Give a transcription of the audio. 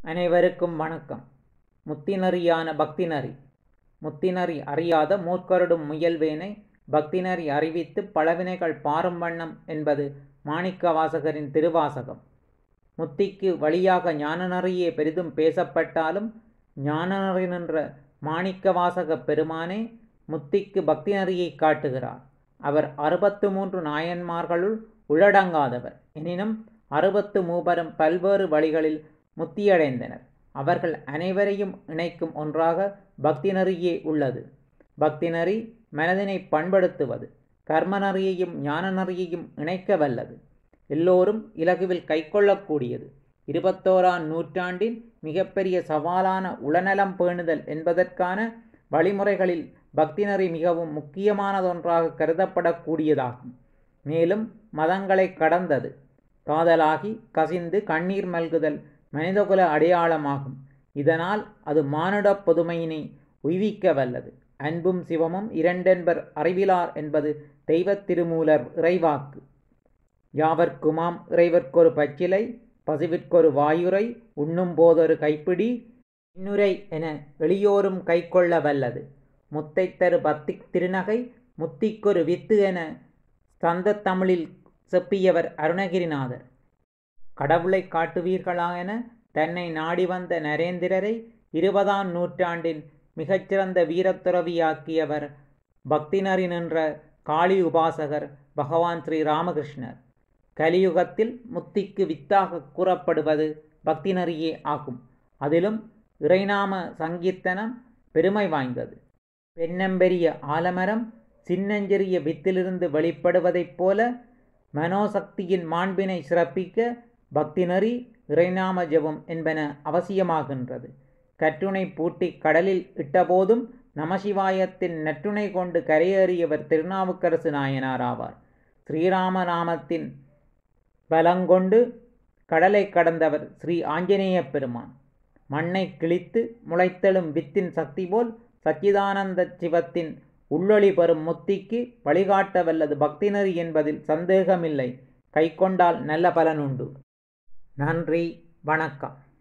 அனைவருக்கும் வணக்கம் முத்திநெறியான பக்திநெறி முத்திநெறி அறியாத மூர்க்கருடும் முயல்வேனை பக்திநெறி அறிவித்துப் பலவினைகள் பாரும் வண்ணம் என்பது மாணிக்கவாசகரின் திருவாசகம் முத்திக்கு வழியாக ஞானநெறியே பெரிதும் பேசப்பட்டாலும் ஞானநெறி நின்ற மாணிக்கவாசகப் பெருமானே முத்திக்கு பக்திநெறியைக் காட்டுகிறார் அவர் அறுபத்து மூன்று நாயன்மார்களுள் உள்ளடங்காதவர் எனினும் அறுபத்து மூவரும் பல்வேறு வழிகளில் முத்தியடைந்தனர் அவர்கள் அனைவரையும் இணைக்கும் ஒன்றாக பக்திநெறியே உள்ளது பக்திநெறி மனதினை பண்படுத்துவது கர்மநெறியையும் ஞானநெறியையும் இணைக்க வல்லது எல்லோரும் இலகுவில் கைக்கொள்ளக்கூடியது இருபத்தோராம் நூற்றாண்டின் மிகப்பெரிய சவாலான உளநலம் பேணுதல் என்பதற்கான வழிமுறைகளில் பக்திநெறி மிகவும் முக்கியமானதொன்றாக கருதப்படக்கூடியதாகும் மேலும் மதங்களை கடந்தது காதலாகி கசிந்து கண்ணீர் மல்குதல் மனிதகுல அடையாளமாகும் இதனால் அது மானுடப் பொதுமையினை உய்விக்க வல்லது அன்பும் சிவமும் இரண்டென்பர் அறிவிலார் என்பது தெய்வத் திருமூலர் இறைவாக்கு யாவர்க்குமாம் இறைவர்க்கொரு பச்சிலை பசுவிற்கொரு வாயுரை உண்ணும் போதொரு கைப்பிடி இன்னுரை என எளியோரும் கைக்கொள்ள வல்லது முத்தைத் தரு பத்திக் திருநகை முத்திக்கொரு வித்து என சந்த தமிழில் செப்பியவர் அருணகிரிநாதர் கடவுளை காட்டுவீர்களா என தன்னை நாடி வந்த நரேந்திரரை இருபதாம் நூற்றாண்டின் மிகச்சிறந்த வீரத்துறவியாக்கியவர் பக்தினரி நின்ற காளி உபாசகர் பகவான் ஸ்ரீ ராமகிருஷ்ணர் கலியுகத்தில் முத்திக்கு வித்தாக கூறப்படுவது பக்தினரியே ஆகும் அதிலும் இறைநாம சங்கீர்த்தனம் பெருமை வாய்ந்தது பெண்ணம்பெரிய ஆலமரம் சின்னஞ்சிறிய வித்திலிருந்து வெளிப்படுவதைப் போல மனோசக்தியின் மாண்பினை சிறப்பிக்க பக்திநெறி இறைநாம ஜெபம் என்பன அவசியமாகின்றது கற்றுணை பூட்டி கடலில் இட்டபோதும் நமசிவாயத்தின் நற்றுணை கொண்டு கரையேறியவர் திருநாவுக்கரசு நாயனார் ஆவார் ஸ்ரீராம நாமத்தின் பலங்கொண்டு கடலை கடந்தவர் ஸ்ரீ ஆஞ்சநேய பெருமான் மண்ணை கிழித்து முளைத்தெழும் வித்தின் சக்தி போல் சச்சிதானந்த சிவத்தின் உள்ளொளி பெறும் முத்திக்கு வழிகாட்ட வல்லது பக்தினரி என்பதில் சந்தேகமில்லை கைக்கொண்டால் நல்ல பலனுண்டு நன்றி வணக்கம்